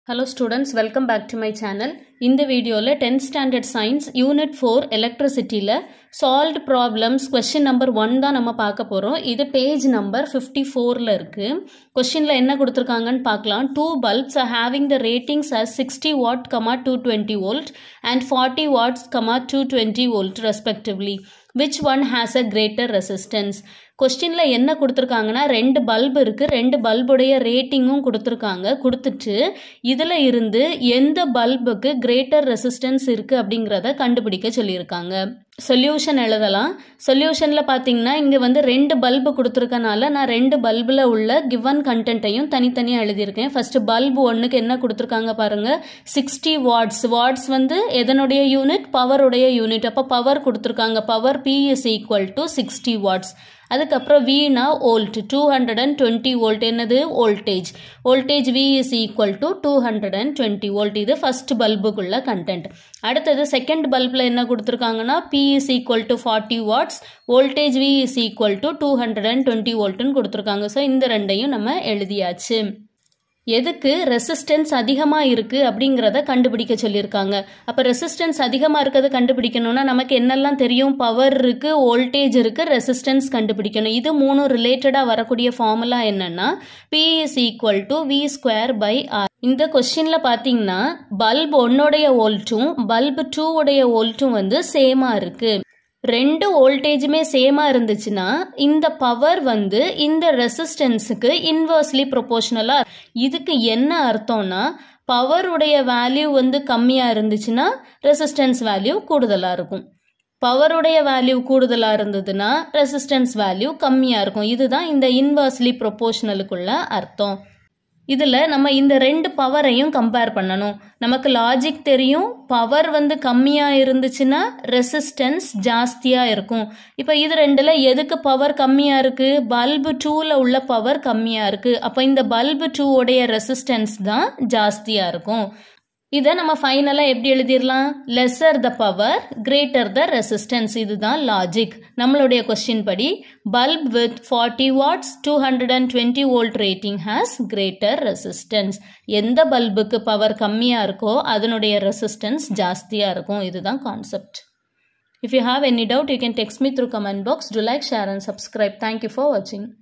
Hello students welcome back to my channel இந்த வீடியோவில் tenth standard science unit four எலக்ட்ரிசிட்டியில் solved problems question number one தான் நம்ம பார்க்க போகிறோம் இது பேஜ் நம்பர் ஃபிஃப்டி ஃபோரில் இருக்குது கொஷினில் என்ன கொடுத்துருக்காங்கன்னு பார்க்கலாம் two bulbs are having the ratings as sixty watt comma two twenty volt and forty watts comma two twenty volt respectively which one has a greater resistance கொஸ்டினில் என்ன கொடுத்துருக்காங்கன்னா ரெண்டு பல்பு இருக்குது ரெண்டு பல்புடைய ரேட்டிங்கும் கொடுத்துருக்காங்க கொடுத்துட்டு இதில் இருந்து எந்த பல்புக்கு கிரேட்டர் ரெசிஸ்டன்ஸ் இருக்குது அப்படிங்கிறத கண்டுபிடிக்க சொல்லியிருக்காங்க சொல்யூஷன் எழுதலாம் சொல்யூஷனில் பார்த்தீங்கன்னா இங்கே வந்து ரெண்டு பல்பு கொடுத்துருக்கனால நான் ரெண்டு பல்பில் உள்ள கிவன் கண்டென்ட்டையும் தனித்தனியாக எழுதியிருக்கேன் ஃபஸ்ட்டு பல்பு ஒன்றுக்கு என்ன கொடுத்துருக்காங்க பாருங்கள் சிக்ஸ்டி வாட்ஸ் வாட்ஸ் வந்து எதனுடைய யூனிட் பவருடைய யூனிட் அப்போ பவர் கொடுத்துருக்காங்க power P is equal to sixty watts அதுக்கப்புறம் வீணா volt two hundred and twenty volt என்னது voltage voltage V is equal to two hundred and twenty volt இது ஃபஸ்ட் பல்புக்குள்ள கண்டென்ட் அடுத்தது செகண்ட் பல்பில் என்ன கொடுத்துருக்காங்கன்னா P is equal to forty watts voltage V is equal to two hundred and twenty வோல்ட்டுன்னு கொடுத்துருக்காங்க so இந்த ரெண்டையும் நம்ம எழுதியாச்சு எதுக்கு ரெசிஸ்டன்ஸ் அதிகமாக இருக்குது அப்படிங்கிறத கண்டுபிடிக்க சொல்லியிருக்காங்க அப்போ ரெசிஸ்டன்ஸ் அதிகமாக இருக்கிறத கண்டுபிடிக்கணும்னா நமக்கு என்னெல்லாம் தெரியும் பவர் இருக்குது வோல்டேஜ் இருக்குது ரெசிஸ்டன்ஸ் கண்டுபிடிக்கணும் இது மூணும் ரிலேட்டடாக வரக்கூடிய ஃபார்முலா என்னென்னா P is equal to V square by R இந்த கொஸ்டினில் பார்த்தீங்கன்னா பல்ப் ஒன்னோடைய வோல்ட்டும் பல்ப் டூ உடைய வோல்ட்டும் வந்து சேமாக இருக்குது ரெண்டு வோல்டேஜுமே சேமாக இருந்துச்சுன்னா இந்த பவர் வந்து இந்த ரெசிஸ்டன்ஸுக்கு இன்வர்ஸ்லி ப்ரொபோஷ்னலாக இதுக்கு என்ன அர்த்தம்னா பவருடைய வேல்யூ வந்து கம்மியாக இருந்துச்சுன்னா ரெசிஸ்டன்ஸ் வேல்யூ கூடுதலாக இருக்கும் பவருடைய வேல்யூ கூடுதலாக இருந்ததுன்னா ரெசிஸ்டன்ஸ் வேல்யூ கம்மியாக இருக்கும் இதுதான் இந்த இன்வர்ஸ்லி ப்ரொபோஷ்னலுக்குள்ள அர்த்தம் இதில் நம்ம இந்த ரெண்டு பவரையும் கம்பேர் பண்ணணும் நமக்கு லாஜிக் தெரியும் பவர் வந்து கம்மியாக இருந்துச்சுன்னா ரெசிஸ்டன்ஸ் ஜாஸ்தியாக இருக்கும் இப்போ இது ரெண்டில் எதுக்கு பவர் கம்மியாக இருக்குது பல்பு டூவில் உள்ள பவர் கம்மியாக இருக்குது அப்போ இந்த பல்பு டூவோடைய ரெசிஸ்டன்ஸ் தான் ஜாஸ்தியாக இருக்கும் இதை நம்ம ஃபைனலாக எப்படி எழுதிடலாம் lesser the power greater the resistance இதுதான் லாஜிக் நம்மளுடைய கொஸ்டின் படி bulb with forty watts two hundred and twenty volt rating has greater resistance எந்த பல்புக்கு பவர் கம்மியாக இருக்கோ அதனுடைய ரெசிஸ்டன்ஸ் ஜாஸ்தியாக இருக்கும் இதுதான் concept If you have any doubt, you can text me through comment box. Do like, share and subscribe. Thank you for watching.